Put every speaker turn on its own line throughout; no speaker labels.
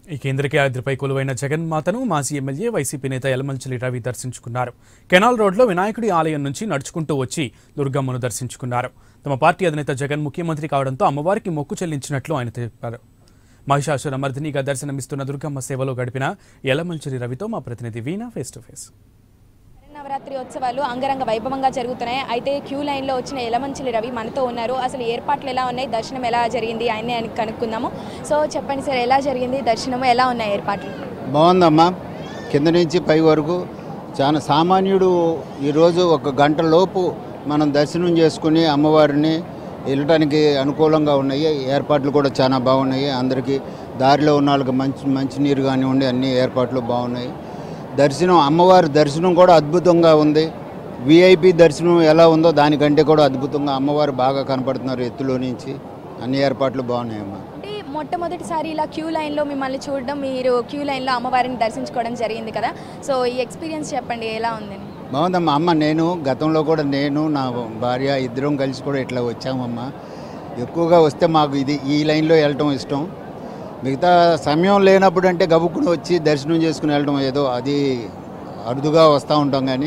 ఈ కేంద్రకేయాద్రిపై కొలువైన జగన్మాతను మాజీ ఎమ్మెల్యే వైసీపీ నేత యలమంచిలి రవి దర్శించుకున్నారు కెనాల్ రోడ్లో వినాయకుడి ఆలయం నుంచి నడుచుకుంటూ వచ్చి దుర్గమ్మను దర్శించుకున్నారు తమ పార్టీ అధినేత జగన్ ముఖ్యమంత్రి కావడంతో అమ్మవారికి మొక్కు చెల్లించినట్లు ఆయన తెలిపారు మహిషాసుర మర్దినిగా దర్శనమిస్తున్న దుర్గమ్మ సేవలో గడిపిన యలమంచిలి రవితో మా ప్రతినిధి Veena face to face
Navaratri ఉత్సవాలు అంగరంగ వైభవంగా జరుగుతున్నాయి అయితే క్యూ లైన్లో వచ్చిన ఎలమంచిలి రవి మనతో ఉన్నారు అసలు ఏర్పాట్లు ఎలా ఉన్నాయి దర్శనం ఎలా జరిగింది ఆయన్ని ఆయన కనుక్కుందాము సో చెప్పండి సార్ ఎలా జరిగింది దర్శనము ఎలా ఉన్నాయి ఏర్పాట్లు
బాగుందమ్మా కింద నుంచి పై వరకు చాలా సామాన్యుడు ఈరోజు ఒక గంట లోపు మనం దర్శనం చేసుకుని అమ్మవారిని వెళ్ళటానికి అనుకూలంగా ఉన్నాయి ఏర్పాట్లు కూడా చాలా బాగున్నాయి అందరికీ దారిలో ఉన్న వాళ్ళకి మంచి మంచినీరు కానివ్వండి అన్ని ఏర్పాట్లు బాగున్నాయి దర్శనం అమ్మవారి దర్శనం కూడా అద్భుతంగా ఉంది విఐపి దర్శనం ఎలా ఉందో దానికంటే కూడా అద్భుతంగా అమ్మవారు బాగా కనపడుతున్నారు ఎత్తులో నుంచి అన్ని ఏర్పాట్లు బాగున్నాయమ్మా
అంటే మొట్టమొదటిసారి ఇలా క్యూ లైన్లో మిమ్మల్ని చూడడం మీరు క్యూ లైన్లో అమ్మవారిని దర్శించుకోవడం జరిగింది కదా సో ఈ ఎక్స్పీరియన్స్ చెప్పండి ఎలా ఉంది
బాగుందమ్మా అమ్మ నేను గతంలో కూడా నేను నా భార్య ఇద్దరం కలిసి కూడా ఇట్లా వచ్చామమ్మా ఎక్కువగా వస్తే మాకు ఇది ఈ లైన్లో వెళ్ళటం ఇష్టం మిగతా సమయం లేనప్పుడు అంటే గబుక్కుని వచ్చి దర్శనం చేసుకుని వెళ్ళడం ఏదో అది అరుదుగా వస్తూ ఉంటాం కానీ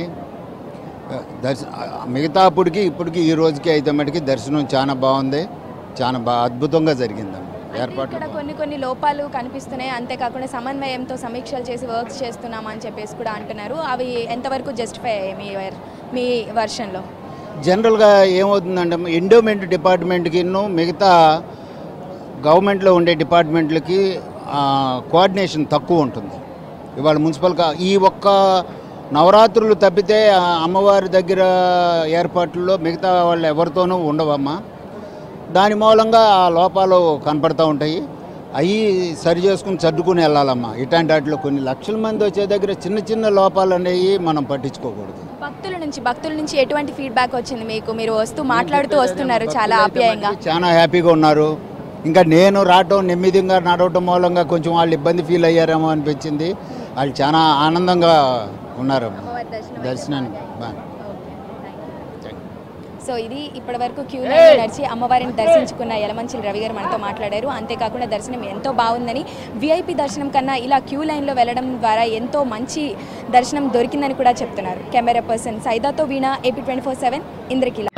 దర్శ మిగతా అప్పటికి ఇప్పటికి ఈ రోజుకి అయితే మటుకి దర్శనం చాలా బాగుంది చాలా బా అద్భుతంగా జరిగిందమ్మా
అయితే
ఏర్పాట్లు
ఇక్కడ కొన్ని కొన్ని లోపాలు కనిపిస్తున్నాయి అంతేకాకుండా సమన్వయంతో సమీక్షలు చేసి వర్క్స్ చేస్తున్నాం అని చెప్పేసి కూడా అంటున్నారు అవి ఎంతవరకు జస్టిఫై అయ్యాయి మీ వర్- మీ వర్షన్లో
జనరల్గా ఏమవుతుందంటే ఎండోమెంట్ డిపార్ట్మెంట్కి మిగతా గవర్నమెంట్లో ఉండే డిపార్ట్మెంట్లకి ఆ, కోఆర్డినేషన్ తక్కువ ఉంటుంది ఇవాళ మున్సిపల్ కా ఈ ఒక్క నవరాత్రులు తప్పితే ఆ అమ్మవారి దగ్గర ఏర్పాట్లలో మిగతా వాళ్ళు ఎవరితోనూ ఉండవమ్మా దాని మూలంగా ఆ లోపాలు కనపడతా ఉంటాయి అవి సరి చేసుకుని సర్దుకుని వెళ్ళాలమ్మా ఇట్లాంటి వాటిలో కొన్ని లక్షల మంది వచ్చే దగ్గర చిన్న చిన్న లోపాలు అనేవి మనం పట్టించుకోకూడదు
భక్తుల నుంచి భక్తుల నుంచి ఎటువంటి ఫీడ్బ్యాక్ వచ్చింది మీకు మీరు వస్తూ మాట్లాడుతూ వస్తున్నారు చాలా ఆప్యాయంగా
చాలా హ్యాపీగా ఉన్నారు ఇంకా నేను రావటం నెమ్మదిగా నడవటం మూలంగా కొంచెం వాళ్ళు ఇబ్బంది ఫీల్ అయ్యారేమో అనిపించింది వాళ్ళు చాలా ఆనందంగా ఉన్నారు
అమ్మవారి దర్శనం అయితే
దర్శనానికి
బాగా
బాగా.
అయింది. సో ఇది ఇప్పటి వరకు క్యూ లైన్ నడిచి అమ్మవారిని దర్శించుకున్న యలమంచిలి రవి గారు మనతో మాట్లాడారు అంతేకాకుండా దర్శనం ఎంతో బాగుందని విఐపి దర్శనం కన్నా ఇలా క్యూ లైన్లో వెళ్ళడం ద్వారా ఎంతో మంచి దర్శనం దొరికిందని కూడా చెప్తున్నారు కెమెరా పర్సన్ సైదాతో Veena AP twenty four seven ఇంద్రకిల